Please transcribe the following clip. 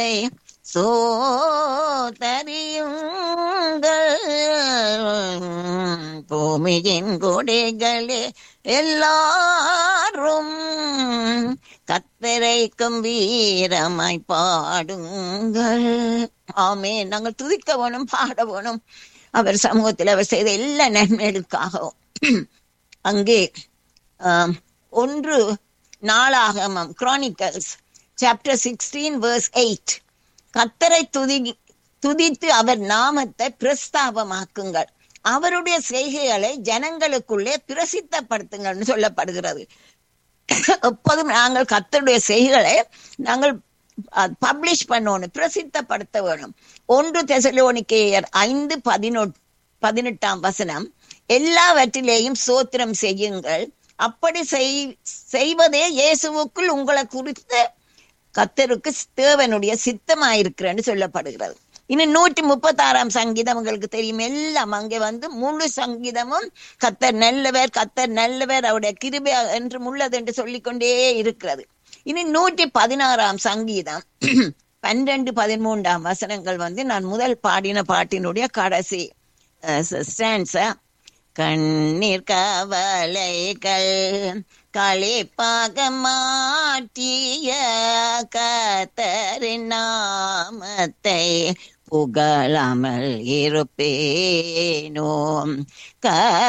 சோதரியுங்கள் பூமியின் கொடைகளே எல்லாரும் கத்தரைக்கும் வீரமாய் பாடுங்கள் ஆமே நாங்கள் துதிக்க வேணும் பாட வேணும் அவர் சமூகத்தில் அவர் செய்த எல்லா நன்மைகளுக்காகவும் அங்கே ஆம், ஒன்று நாளாகமம் Chronicles chapter sixteen verse eight கத்தரை துதி துதித்து அவர் நாமத்தை பிரஸ்தாபமாக்குங்கள் அவருடைய செய்கைகளை ஜனங்களுக்குள்ளே பிரசித்தப்படுத்துங்கள்னு சொல்லப்படுகிறது எப்போதும் நாங்கள் கத்தருடைய செய்கைகளை நாங்கள் பப்ளிஷ் பண்ணணும் பிரசித்தப்படுத்த வேணும் ஒன்று தெசலோனிக்கேயர் ஐந்து பதினொட் பதினெட்டாம் வசனம் எல்லாவற்றிலேயும் சோத்திரம் செய்யுங்கள் அப்படி செய்- செய்வதே இயேசுவுக்குள் உங்களை குறித்த கத்தருக்கு தேவனுடைய சித்தமாயிருக்கிறன்னு சொல்லப்படுகிறது இன்னும் நூற்றி முப்பத்தாறாம் சங்கீதம் உங்களுக்கு தெரியும் எல்லாம் அங்கே வந்து முழு சங்கீதமும் கத்தர் நல்லவர் கத்தர் நல்லவர் அவருடைய கிருபை என்றும் உள்ளது என்று சொல்லிக்கொண்டே இருக்கிறது இனி நூற்றி பதினாறாம் சங்கீதம் பன்னிரண்டு பதிமூன்றாம் வசனங்கள் வந்து நான் முதல் பாடின பாட்டினுடைய கடைசி ஸ்டான்ஸா கண்ணீர் கவலைகள் களிப்பாக மாற்றிய கத்தரின் நாமத்தை புகழாமல் இருப்பேனோ க